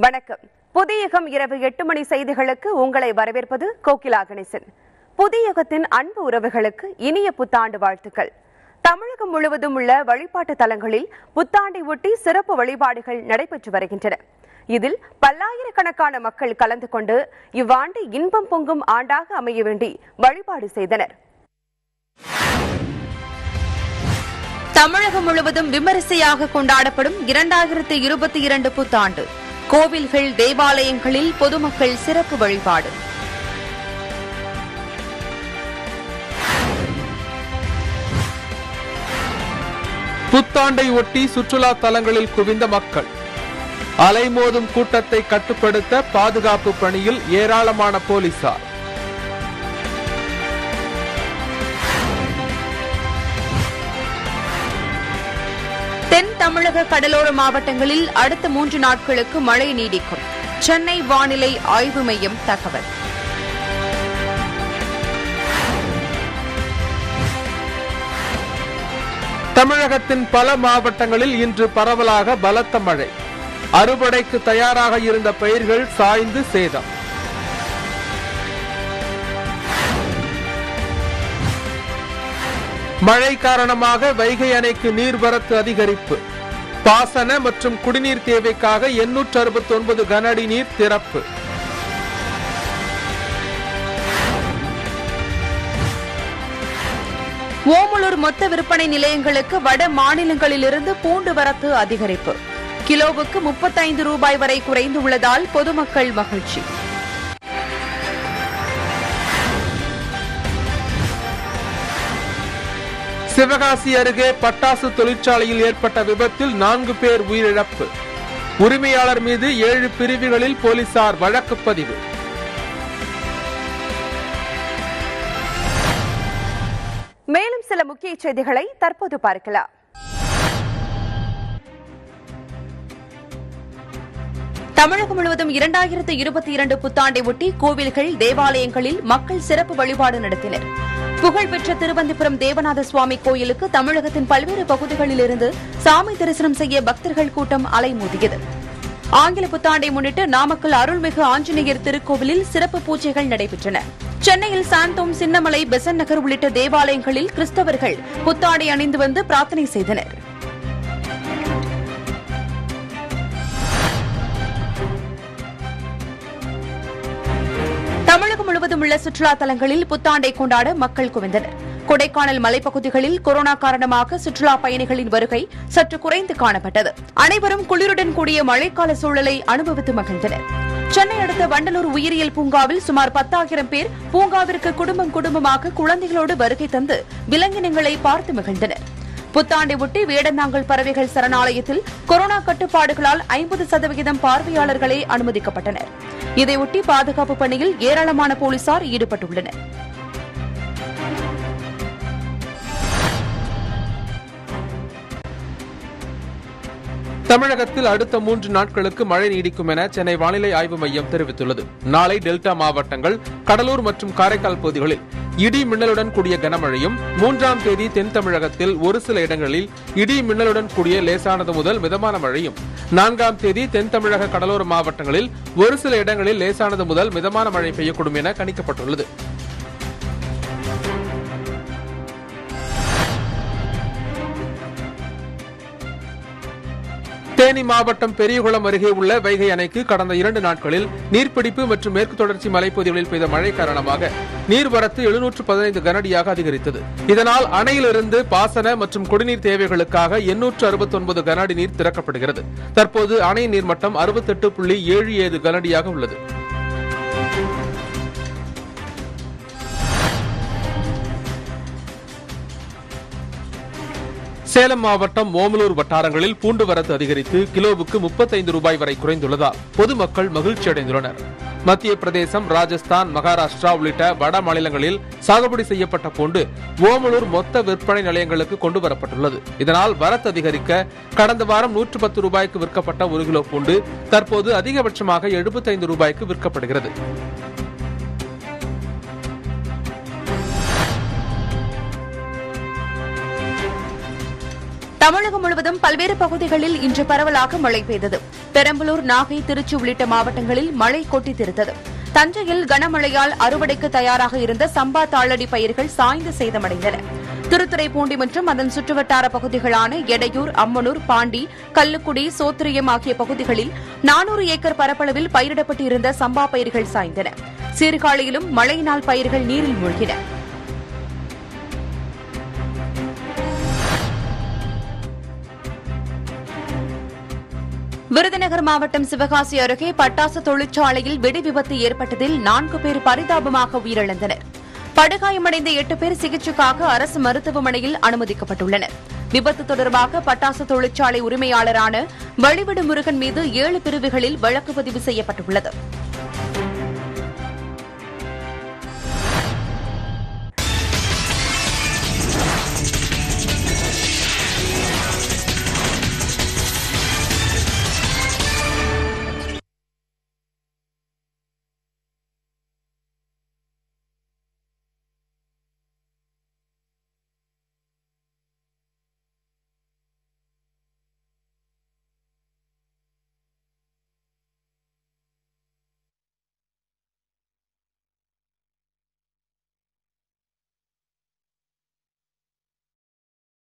வணக்கம் புதியகம் இரவு எட்டு மணி செய்திகளுக்கு உங்களை வரவேற்பது கோகிலா கணேசன் புதியகத்தின் அன்பு உறவுகளுக்கு இனிய புத்தாண்டு வாழ்த்துக்கள் தமிழகம் முழுவதும் உள்ள வழிபாட்டு தலங்களில் புத்தாண்டை ஒட்டி சிறப்பு வழிபாடுகள் நடைபெற்று வருகின்றன இதில் பல்லாயிரக்கணக்கான மக்கள் கலந்து கொண்டு இவ்வாண்டு இன்பம் பொங்கும் ஆண்டாக அமைய வேண்டி வழிபாடு செய்தனர் தமிழகம் முழுவதும் விமரிசையாக கொண்டாடப்படும் இரண்டாயிரத்து இருபத்தி இரண்டு புத்தாண்டு கோவில்கள் தேவாலயங்களில் பொதுமக்கள் சிறப்பு வழிபாடு புத்தாண்டை ஒட்டி சுற்றுலா தலங்களில் குவிந்த மக்கள் அலைமோதும் கூட்டத்தை கட்டுப்படுத்த பாதுகாப்பு பணியில் ஏராளமான போலீசார் தென் தமிழக கடலோர மாவட்டங்களில் அடுத்த மூன்று நாட்களுக்கு மழை நீடிக்கும் சென்னை வானிலை ஆய்வு மையம் தகவல் தமிழகத்தின் பல மாவட்டங்களில் இன்று பரவலாக பலத்த மழை அறுவடைக்கு தயாராக இருந்த பயிர்கள் சாய்ந்து சேதம் மழை காரணமாக வைகை அணைக்கு நீர்வரத்து அதிகரிப்பு பாசன மற்றும் குடிநீர் தேவைக்காக எண்ணூற்று அறுபத்தி ஒன்பது கன அடி நீர் திறப்பு ஓமலூர் மொத்த விற்பனை நிலையங்களுக்கு வட மாநிலங்களிலிருந்து பூண்டு வரத்து அதிகரிப்பு கிலோவுக்கு முப்பத்தைந்து ரூபாய் வரை குறைந்துள்ளதால் பொதுமக்கள் மகிழ்ச்சி சிவகாசி அருகே பட்டாசு தொழிற்சாலையில் ஏற்பட்ட விபத்தில் நான்கு பேர் உயிரிழப்பு உரிமையாளர் மீது ஏழு பிரிவுகளில் போலீசார் வழக்கு பதிவு மேலும் சில முக்கிய செய்திகளை தற்போது பார்க்கலாம் தமிழகம் முழுவதும் இரண்டாயிரத்து இருபத்தி இரண்டு புத்தாண்டை ஒட்டி கோவில்கள் தேவாலயங்களில் மக்கள் சிறப்பு வழிபாடு நடத்தினர் புகழ்பெற்ற திருவந்திபுரம் தேவநாத சுவாமி கோயிலுக்கு தமிழகத்தின் பல்வேறு பகுதிகளிலிருந்து சாமி தரிசனம் செய்ய பக்தர்கள் கூட்டம் அலைமோதியது ஆங்கில புத்தாண்டை முன்னிட்டு நாமக்கல் அருள்மிகு ஆஞ்சநேயர் திருக்கோவிலில் சிறப்பு பூஜைகள் நடைபெற்றன சென்னையில் சாந்தோம் சின்னமலை பெசன் நகர் உள்ளிட்ட தேவாலயங்களில் கிறிஸ்தவர்கள் புத்தாடை அணிந்து வந்து பிரார்த்தனை செய்தனர் தமிழகம் முழுவதும் உள்ள சுற்றுலா தலங்களில் புத்தாண்டை கொண்டாட மக்கள் குவிந்தனர் கொடைக்கானல் மலைப்பகுதிகளில் கொரோனா காரணமாக சுற்றுலா பயணிகளின் வருகை சற்று குறைந்து காணப்பட்டது அனைவரும் குளிருடன் கூடிய மழைக்கால சூழலை அனுபவித்து மகிழ்ந்தனர் சென்னை அடுத்த வண்டலூர் உயிரியல் பூங்காவில் சுமார் பத்தாயிரம் பேர் பூங்காவிற்கு குடும்பம் குடும்பமாக குழந்தைகளோடு வருகை தந்து விலங்கினங்களை பார்த்து மகிழ்ந்தனர் புத்தாண்டை ஒட்டி வேடந்தாங்கல் பறவைகள் சரணாலயத்தில் கொரோனா கட்டுப்பாடுகளால் ஐம்பது சதவிகிதம் பார்வையாளர்களே அனுமதிக்கப்பட்டனர் இதையொட்டி பாதுகாப்பு பணியில் ஏராளமான போலீசார் ஈடுபட்டுள்ளனர் தமிழகத்தில் அடுத்த மூன்று நாட்களுக்கு மழை நீடிக்கும் என சென்னை வானிலை ஆய்வு மையம் தெரிவித்துள்ளது நாளை டெல்டா மாவட்டங்கள் கடலூர் மற்றும் காரைக்கால் பகுதிகளில் இடி மின்னலுடன் கூடிய கனமழையும் மூன்றாம் தேதி தென் தமிழகத்தில் ஒரு சில இடங்களில் இடி மின்னலுடன் கூடிய லேசானது முதல் மிதமான மழையும் நான்காம் தேதி தென் தமிழக கடலோர மாவட்டங்களில் ஒரு சில இடங்களில் லேசானது முதல் மிதமான மழை பெய்யக்கூடும் என கணிக்கப்பட்டுள்ளது தேனி மாவட்டம் பெரியகுளம் அருகே உள்ள வைகை அணைக்கு கடந்த இரண்டு நாட்களில் நீர்பிடிப்பு மற்றும் மேற்கு தொடர்ச்சி மலைப்பகுதிகளில் பெய்த மழை காரணமாக நீர்வரத்து எழுநூற்று பதினைந்து கனடியாக அதிகரித்தது இதனால் அணையிலிருந்து பாசன மற்றும் குடிநீர் தேவைகளுக்காக எண்ணூற்று அறுபத்தி ஒன்பது கனஅடி நீர் திறக்கப்படுகிறது தற்போது அணை நீர்மட்டம் அறுபத்தெட்டு புள்ளி ஏழு ஏழு கனடியாக உள்ளது சேலம் மாவட்டம் ஓமலூர் வட்டாரங்களில் பூண்டு வரத்து அதிகரித்து கிலோவுக்கு முப்பத்தைந்து ரூபாய் வரை குறைந்துள்ளதால் பொதுமக்கள் மகிழ்ச்சி அடைந்துள்ளனர் மத்திய பிரதேசம் ராஜஸ்தான் மகாராஷ்டிரா உள்ளிட்ட வட மாநிலங்களில் சாகுபடி செய்யப்பட்ட பூண்டு ஓமலூர் மொத்த விற்பனை நிலையங்களுக்கு கொண்டு வரப்பட்டுள்ளது இதனால் வரத்து அதிகரிக்க கடந்த வாரம் நூற்று பத்து ரூபாய்க்கு விற்கப்பட்ட ஒரு கிலோ பூண்டு தற்போது அதிகபட்சமாக எழுபத்தைந்து ரூபாய்க்கு விற்கப்படுகிறது தமிழகம் முழுவதும் பல்வேறு பகுதிகளில் இன்று பரவலாக மழை பெய்தது பெரம்பலூர் நாகை திருச்சி உள்ளிட்ட மாவட்டங்களில் மழை கொட்டி தீர்த்தது தஞ்சையில் கனமழையால் அறுவடைக்கு தயாராக இருந்த சம்பா தாளடி பயிர்கள் சாய்ந்து சேதமடைந்தன திருத்துறைப்பூண்டி மற்றும் அதன் சுற்றுவட்டார பகுதிகளான எடையூர் அம்மனூர் பாண்டி கல்லுக்குடி சோத்திரியம் ஆகிய பகுதிகளில் நானூறு ஏக்கர் பரப்பளவில் பயிரிடப்பட்டு இருந்த சம்பா பயிர்கள் சாய்ந்தன சீர்காழியிலும் மழையினால் பயிர்கள் நீரில் மூழ்கின விருதுநகர் மாவட்டம் சிவகாசி அருகே பட்டாசு தொழிற்சாலையில் வெடி விபத்து ஏற்பட்டதில் நான்கு பேர் பரிதாபமாக உயிரிழந்தனர் படுகாயமடைந்த எட்டு பேர் சிகிச்சைக்காக அரசு மருத்துவமனையில் அனுமதிக்கப்பட்டுள்ளனர் விபத்து தொடர்பாக பட்டாசு தொழிற்சாலை உரிமையாளரான வழிவிடு முருகன் மீது ஏழு பிரிவுகளில் வழக்கு பதிவு செய்யப்பட்டுள்ளது